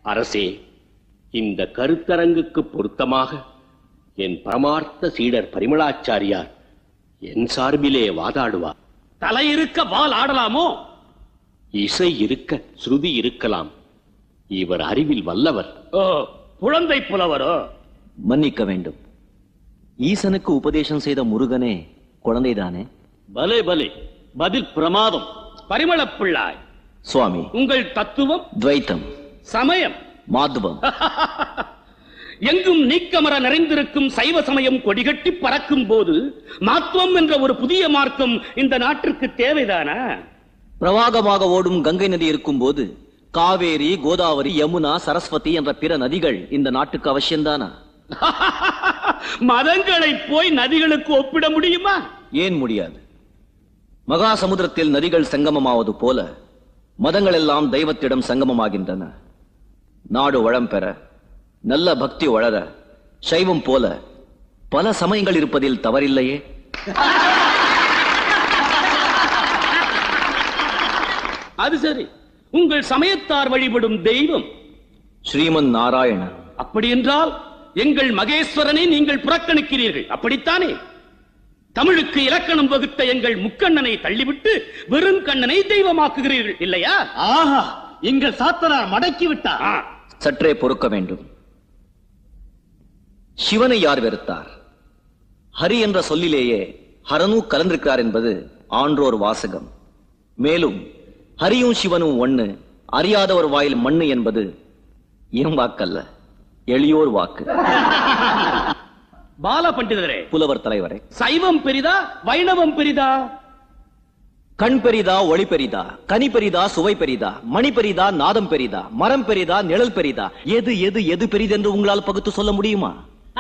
அரசே இந்த கருத்தரங்குக்கு பொருத்தமாக என் பரமார்த்த சீடர் பரிமளாச்சாரியார் என் சார்பிலே வாதாடுவார் தலையிருக்க வால் ஆடலாமோ இசை இருக்க ஸ்ருதி இருக்கலாம் இவர் அறிவில் வல்லவர் ஓ குழந்தை புலவரோ மன்னிக்க வேண்டும் ஈசனுக்கு உபதேசம் செய்த முருகனே குழந்தைதானே பலே பலே பதில் பிரமாதம் பரிமளப் பிள்ளாய் சுவாமி உங்கள் தத்துவம் துவைத்தம் சமயம் மாதுவம் எங்கும் நீக்கமர நிறைந்திருக்கும் சைவ சமயம் கொடிகட்டி பறக்கும் போது மாத்துவம் என்ற ஒரு புதிய மார்க்கம் இந்த நாட்டிற்கு தேவைதானா பிரவாகமாக ஓடும் கங்கை நதி இருக்கும்போது காவேரி கோதாவரி யமுனா சரஸ்வதி என்ற பிற நதிகள் இந்த நாட்டுக்கு அவசியம்தானா மதங்களை போய் நதிகளுக்கு ஒப்பிட முடியுமா ஏன் முடியாது மகா சமுத்திரத்தில் நதிகள் சங்கமமாவது போல மதங்கள் எல்லாம் தெய்வத்திடம் சங்கமமாகின்றன நாடு வளம் பெற நல்ல பக்தி வளர சைவம் போல பல சமயங்கள் இருப்பதில் தவறில்லையே அது சரி உங்கள் சமயத்தார் வழிபடும் தெய்வம் ஸ்ரீமன் நாராயணன் அப்படி என்றால் எங்கள் மகேஸ்வரனை நீங்கள் புறக்கணிக்கிறீர்கள் அப்படித்தானே தமிழுக்கு இலக்கணம் வகுத்த எங்கள் முக்கண்ணனை தள்ளிவிட்டு வெறும் கண்ணனை தெய்வமாக்குகிறீர்கள் இல்லையா ஆஹா எங்கள் சாத்தனார் மடக்கி விட்டார் ஆ, சற்றே பொறுக்க வேண்டும் சிவனை யார் வெறுத்தார் ஹரி என்ற சொல்லிலேயே ஹரனு கலந்திருக்கிறார் என்பது ஆன்றோர் வாசகம் மேலும் ஹரியும் சிவனும் ஒண்ணு அறியாதவர் வாயில் மண்ணு என்பது என் வாக்கல்ல எளியோர் வாக்கு பால பண்டிதரே புலவர் தலைவரே சைவம் பெரிதா வைணவம் பெரிதா கண் பெரிதா ஒளி பெரிதா கனி பெரிதா சுவை பெரிதா மணி பெரிதா நாதம் பெரிதா மரம் பெரிதா நிழல் பெரிதா எது எது எது பெரிதென்று உங்களால் பகுத்து சொல்ல முடியுமா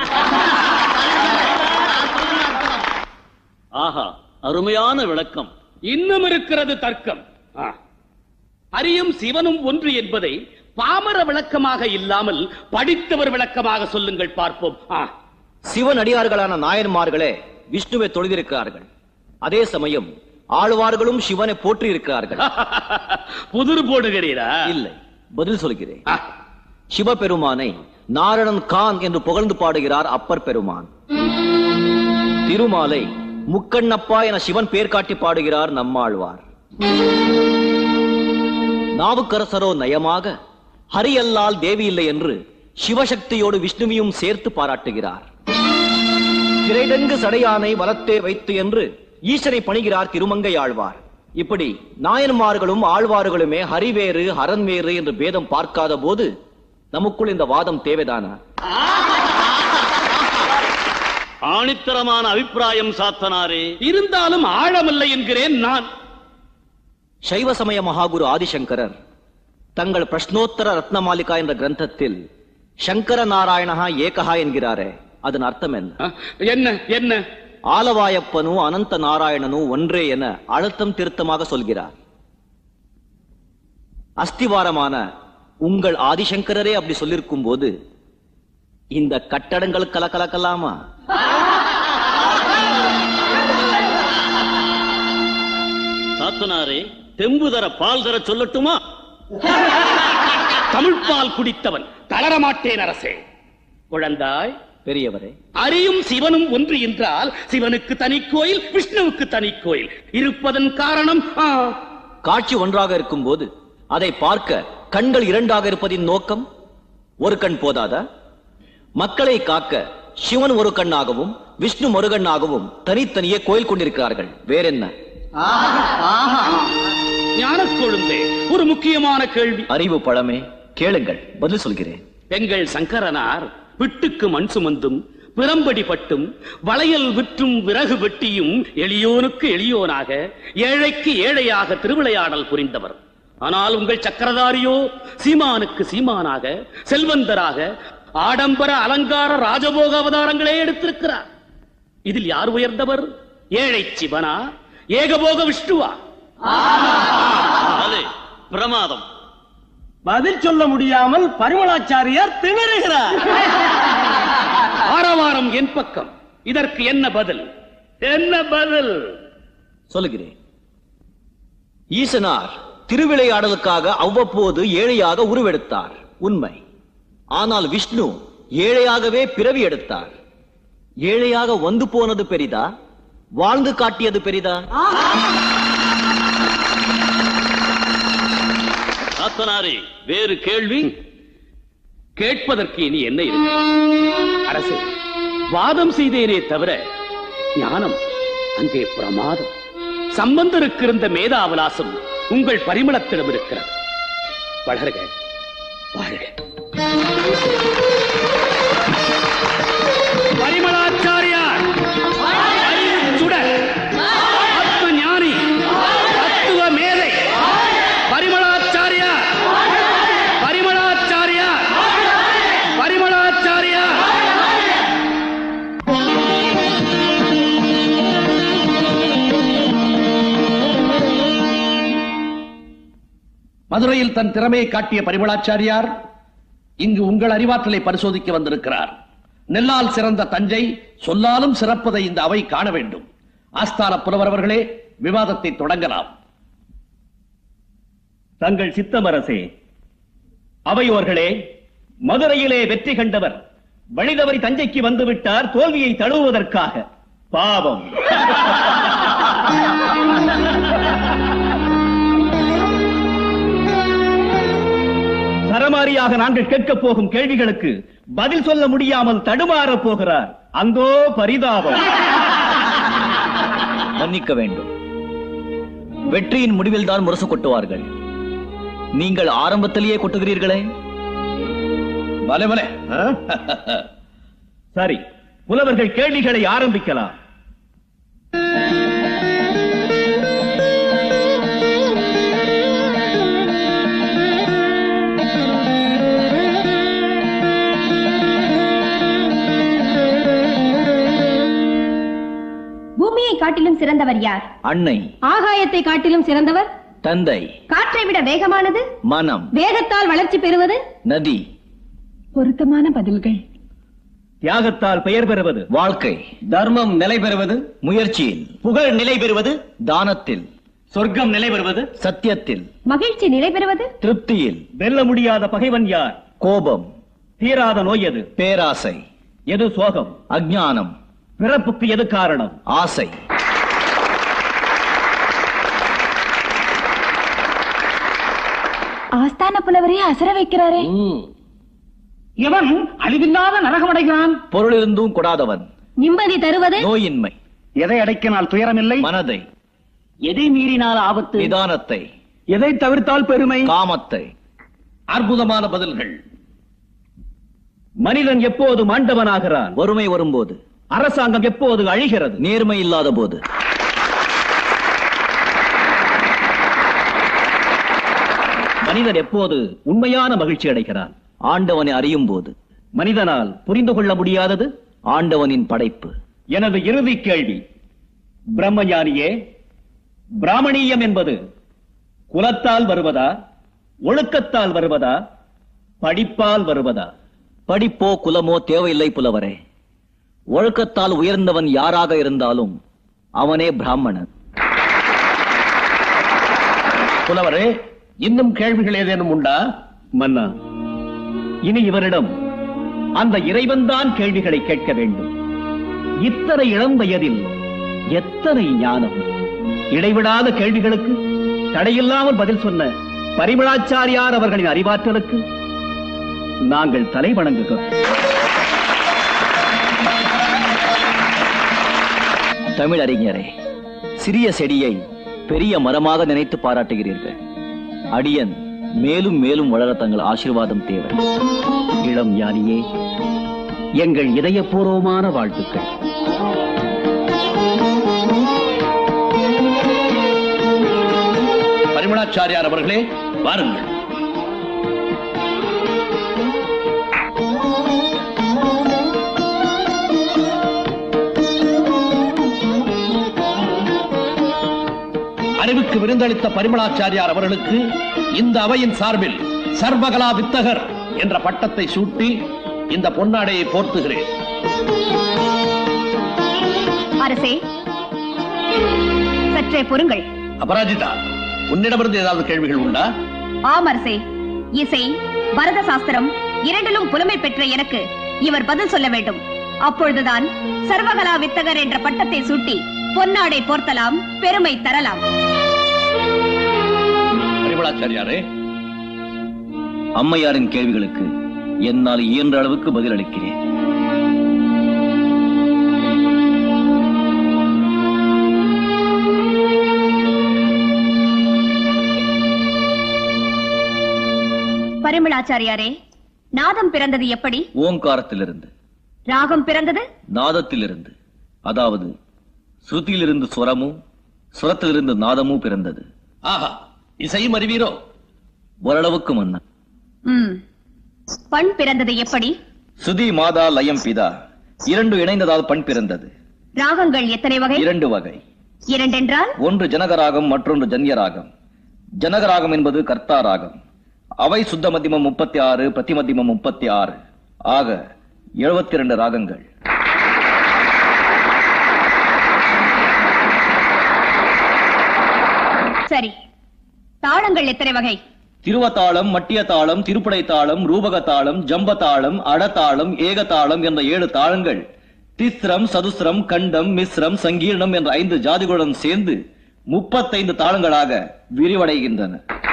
ஆஹா அருமையான விளக்கம் இன்னும் இருக்கிறது தர்க்கம் ஆ. ஹரியும் சிவனும் ஒன்று என்பதை பாமர விளக்கமாக இல்லாமல் படித்தவர் விளக்கமாக சொல்லுங்கள் பார்ப்போம் ஆ. சிவன் அடியார்களான நாயன்மார்களே விஷ்ணுவை தொழுதிருக்கிறார்கள் அதே சமயம் ஆழ்வார்களும் சிவனை போற்றி இருக்கிறார்கள் புதிர் போடுகிறீரா இல்லை பதில் சொல்கிறேன் ஆ. சிவபெருமானை நாரணன் கான் என்று புகழ்ந்து பாடுகிறார் அப்பர் பெருமான் திருமாலை முக்கண்ணப்பா என சிவன் பேர் காட்டி பாடுகிறார் நம்மாழ்வார் நாவுக்கரசரோ நயமாக ஹரி அல்லால் தேவி இல்லை என்று சிவசக்தியோடு விஷ்ணுவையும் சேர்த்து பாராட்டுகிறார் திரைடங்கு சடையானை வலத்தே வைத்து என்று ஈசனை பணிகிறார் திருமங்கை ஆழ்வார் இப்படி நாயன்மார்களும் ஆழ்வார்களுமே ஹரி வேறு ஹரன் வேறு என்று பேதம் பார்க்காத போது நமக்குள் இந்த வாதம் தேவைதானா ஆணித்தரமான அபிப்பிராயம் சாத்தனாரே இருந்தாலும் ஆழமில்லை என்கிறேன் நான் சைவ சமய மகாகுரு ஆதிசங்கரர் தங்கள் பிரஷ்னோத்தர ரத்னமாலிகா என்ற கிரந்தத்தில் சங்கர நாராயணஹா ஏகஹா என்கிறாரே அதன் அர்த்தம் என்ன ஆ, என்ன என்ன ஆலவாயப்பனு அனந்த நாராயணனு ஒன்றே என அழுத்தம் திருத்தமாக சொல்கிறார் அஸ்திவாரமான உங்கள் ஆதிசங்கரரே அப்படி சொல்லிருக்கும் போது இந்த கட்டடங்கள் கலக்கலக்கலாமா சாத்தனாரே தெம்பு தர பால் தர சொல்லட்டுமா தமிழ்பால் குடித்தவன் தளரமாட்டேன் அரசே குழந்தாய் பெரியவரே அரியும் சிவனும் ஒன்று என்றால் சிவனுக்கு தனி கோயில் விஷ்ணுவுக்கு தனி கோயில் இருப்பதன் காரணம் ஆ, காட்சி ஒன்றாக இருக்கும்போது அதை பார்க்க கண்கள் இரண்டாக இருப்பதின் நோக்கம் ஒரு கண் போதாதா மக்களை காக்க சிவன் ஒரு கண்ணாகவும் விஷ்ணு ஒரு கண்ணாகவும் தனித்தனியே கோயில் கொண்டிருக்கிறார்கள் வேறென்ன ஞானக் கொழுந்தே ஒரு முக்கியமான கேள்வி அறிவு பழமே கேளுங்கள் பதில் சொல்கிறேன் எங்கள் சங்கரனார் விட்டுக்கு மண் சுமந்தும் பிறம்படி பட்டும் வளையல் விற்றும் விறகு வெட்டியும் எளியோனுக்கு எளியோனாக ஏழைக்கு ஏழையாக திருவிளையாடல் புரிந்தவர் ஆனால் உங்கள் சக்கரதாரியோ சீமானுக்கு சீமானாக செல்வந்தராக ஆடம்பர அலங்கார ராஜபோக அவதாரங்களே எடுத்திருக்கிறார் இதில் யார் உயர்ந்தவர் ஏழை சிவனா ஏகபோக விஷ்ணுவா அலே பிரமாதம் பதில் சொல்ல முடியாமல் பரிமளாச்சாரியார் திணறுகிறார் ஆரவாரம் என் பக்கம் இதற்கு என்ன பதில் என்ன பதில் சொல்லுகிறேன் ஈசனார் திருவிளையாடலுக்காக அவ்வப்போது ஏழையாக உருவெடுத்தார் உண்மை ஆனால் விஷ்ணு ஏழையாகவே பிறவி எடுத்தார் ஏழையாக வந்து போனது பெரிதா வாழ்ந்து காட்டியது பெரிதா சாத்தனாரே வேறு கேள்வி கேட்பதற்கு இனி என்ன இருக்கு அரசே வாதம் செய்தேனே தவிர ஞானம் அங்கே பிரமாதம் சம்பந்தருக்கு இருந்த மேதாவலாசம் உங்கள் பரிமளத்திடம் இருக்கிறது வளர்க வாழ்க பரிமளாச்சாரியார் அறிவுச் சுடர், ஆத்ம ஞானி தத்துவ மேதை பரிமளாச்சாரியார் பரிமளாச்சாரியார் பரிமளாச்சாரியார் மதுரையில் தன் திறமையை காட்டிய பரிமளாச்சாரியார் இங்கு உங்கள் அறிவாற்றலை பரிசோதிக்க வந்திருக்கிறார் நெல்லால் சிறந்த தஞ்சை சொல்லாலும் சிறப்பதை இந்த அவை காண வேண்டும் ஆஸ்தான புலவர் அவர்களே விவாதத்தை தொடங்கலாம் தங்கள் சித்தமரசே அவையோர்களே மதுரையிலே வெற்றி கண்டவர் வழிதவறி தஞ்சைக்கு வந்துவிட்டார் தோல்வியை தழுவுவதற்காக பாவம் சரமாரியாக நாங்கள் கேட்கப் போகும் கேள்விகளுக்கு பதில் சொல்ல முடியாமல் தடுமாறப் போகிறார் அந்தோ பரிதாபம் மன்னிக்க வேண்டும் வெற்றியின் முடிவில் தான் முரசு கொட்டுவார்கள் நீங்கள் ஆரம்பத்திலேயே கொட்டுகிறீர்களே பலே பலே ஆ? சரி புலவர்கள் கேள்விகளை ஆரம்பிக்கலாம் பூமியை காட்டிலும் சிறந்தவர் யார் அன்னை ஆகாயத்தை காட்டிலும் சிறந்தவர் தந்தை காற்றை விட வேகமானது மனம் வேகத்தால் வளர்ச்சி பெறுவது நதி பொருத்தமான பதில்கள் தியாகத்தால் பெயர் பெறுவது வாழ்க்கை தர்மம் நிலை பெறுவது முயற்சியில் புகழ் நிலை பெறுவது தானத்தில் சொர்க்கம் நிலை பெறுவது சத்தியத்தில் மகிழ்ச்சி நிலை பெறுவது திருப்தியில் வெல்ல முடியாத பகைவன் யார் கோபம் தீராத நோய் எது பேராசை எது சோகம் அஞ்ஞானம் பிறப்புக்கு எது காரணம் ஆசை ஆஸ்தான புலவரையே அசர வைக்கிறாரே ம். இவன் அழிவில்லாத நரகம் அடைகிறான் பொருளிருந்தும் கொடாதவன் நிம்மதி தருவது நோயின்மை எதை அடைக்கினால் துயரமில்லை மனதை எதை மீறினால் ஆபத்து நிதானத்தை எதை தவிர்த்தால் பெருமை காமத்தை அற்புதமான பதில்கள் மனிதன் எப்போது மாண்டவனாகிறான் வறுமை வரும்போது அரசாங்கம் எப்போது அழிகிறது நேர்மை இல்லாத போது மனிதன் எப்போது உண்மையான மகிழ்ச்சி அடைகிறான் ஆண்டவனை அறியும் போது மனிதனால் புரிந்து கொள்ள முடியாதது ஆண்டவனின் படைப்பு எனது இறுதி கேள்வி பிரம்மஞானியே பிராமணியம் என்பது குலத்தால் வருவதா ஒழுக்கத்தால் வருவதா படிப்பால் வருவதா படிப்போ குலமோ தேவையில்லை புலவரே ஒழுக்கத்தால் உயர்ந்தவன் யாராக இருந்தாலும் அவனே பிராமணன் புலவரே இன்னும் கேள்விகள் ஏதேனும் உண்டா மன்னா இனி இவரிடம் அந்த இறைவன்தான் கேள்விகளை கேட்க வேண்டும் இத்தனை இளம் வயதில் எத்தனை ஞானம் இடைவிடாத கேள்விகளுக்கு தடையில்லாமல் பதில் சொன்ன பரிமளாச்சாரியார் அவர்களின் அறிவாற்றலுக்கு நாங்கள் தலை வணங்குகிறோம் தமிழ் அறிஞரே சிறிய செடியை பெரிய மரமாக நினைத்து பாராட்டுகிறீர்கள் அடியன் மேலும் மேலும் வளர தங்கள் ஆசீர்வாதம் தேவை இளம் ஞானியே எங்கள் இதயபூர்வமான வாழ்த்துக்கள் பரிமளாச்சாரியார் அவர்களே வாருங்கள் அறிவுக்கு விருந்தளித்த பரிமளாச்சாரியார் அவர்களுக்கு இந்த அவையின் சார்பில் சர்வகலா வித்தகர் என்ற பட்டத்தை சூட்டி இந்த பொன்னாடையை போர்த்துகிறேன் அரசே சற்றே பொறுங்கள் அபராஜிதா உன்னிடமிருந்து ஏதாவது கேள்விகள் உண்டா ஆம் அரசே இசை பரத சாஸ்திரம் இரண்டிலும் புலமை பெற்ற எனக்கு இவர் பதில் சொல்ல வேண்டும் அப்பொழுதுதான் சர்வகலா வித்தகர் என்ற பட்டத்தை சூட்டி பொன்னாடை போர்த்தலாம் பெருமை தரலாம் பரிமளாச்சாரியாரே அம்மையாரின் கேள்விகளுக்கு என்னால் இயன்ற அளவுக்கு பதிலளிக்கிறேன் பரிமளாச்சாரியாரே நாதம் பிறந்தது எப்படி ஓங்காரத்திலிருந்து ராகம் பிறந்தது நாதத்திலிருந்து அதாவது ஸ்ருதியிலிருந்து சுரமும் சுரத்திலிருந்து நாதமும் பிறந்தது ஆஹா இசையும் அறிவீரோ ஓரளவுக்கு மன்ன ம் பண் பிறந்தது எப்படி சுதி மாதா லயம் பிதா இரண்டு இணைந்ததால் பண் பிறந்தது ராகங்கள் எத்தனை வகை இரண்டு வகை இரண்டென்றால் ஒன்று ஜனகராகம் மற்றொன்று ஜன்யராகம் ஜனகராகம் என்பது கர்த்தா ராகம் அவை சுத்த மத்தியமம் முப்பத்தி ஆறு பிரதிமத்தியமம் முப்பத்தி ஆறு ஆக எழுபத்தி இரண்டு ராகங்கள் சரி தாளங்கள் எத்தனை வகை திருவத்தாளம் மட்டிய தாளம் திருப்படை தாளம் ரூபக தாளம் ஜம்ப தாளம் அடதாளம் ஏகதாளம் என்ற ஏழு தாளங்கள் திஸ்ரம் சதுஸ்ரம் கண்டம் மிஸ்ரம் சங்கீர்ணம் என்ற ஐந்து ஜாதிகளுடன் சேர்ந்து முப்பத்தைந்து தாளங்களாக விரிவடைகின்றன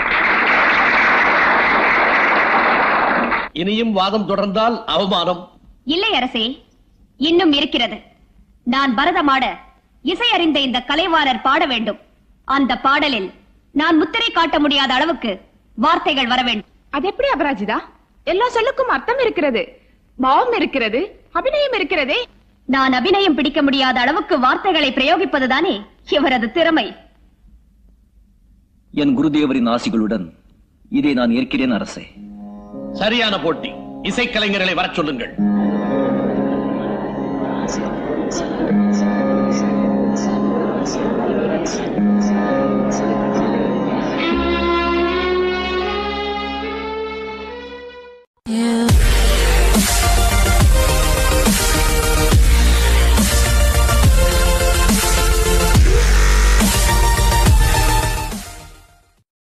இனியும் வாதம் தொடர்ந்தால் அவமானம் இல்லை அரசே இன்னும் இருக்கிறது நான் பரதமாட இசை அறிந்த இந்த கலைவாணர் பாட வேண்டும் அந்த பாடலில் நான் முத்திரை காட்ட முடியாத அளவுக்கு வார்த்தைகள் வர வேண்டும் அது எப்படி அபராஜிதா எல்லா சொல்லுக்கும் அர்த்தம் இருக்கிறது பாவம் இருக்கிறது அபிநயம் இருக்கிறதே நான் அபிநயம் பிடிக்க முடியாத அளவுக்கு வார்த்தைகளை பிரயோகிப்பதுதானே இவரது திறமை என் குருதேவரின் ஆசிகளுடன் இதை நான் ஏற்கிறேன் அரசே சரியான போட்டி இசைக்கலைஞர்களை வரச் சொல்லுங்கள்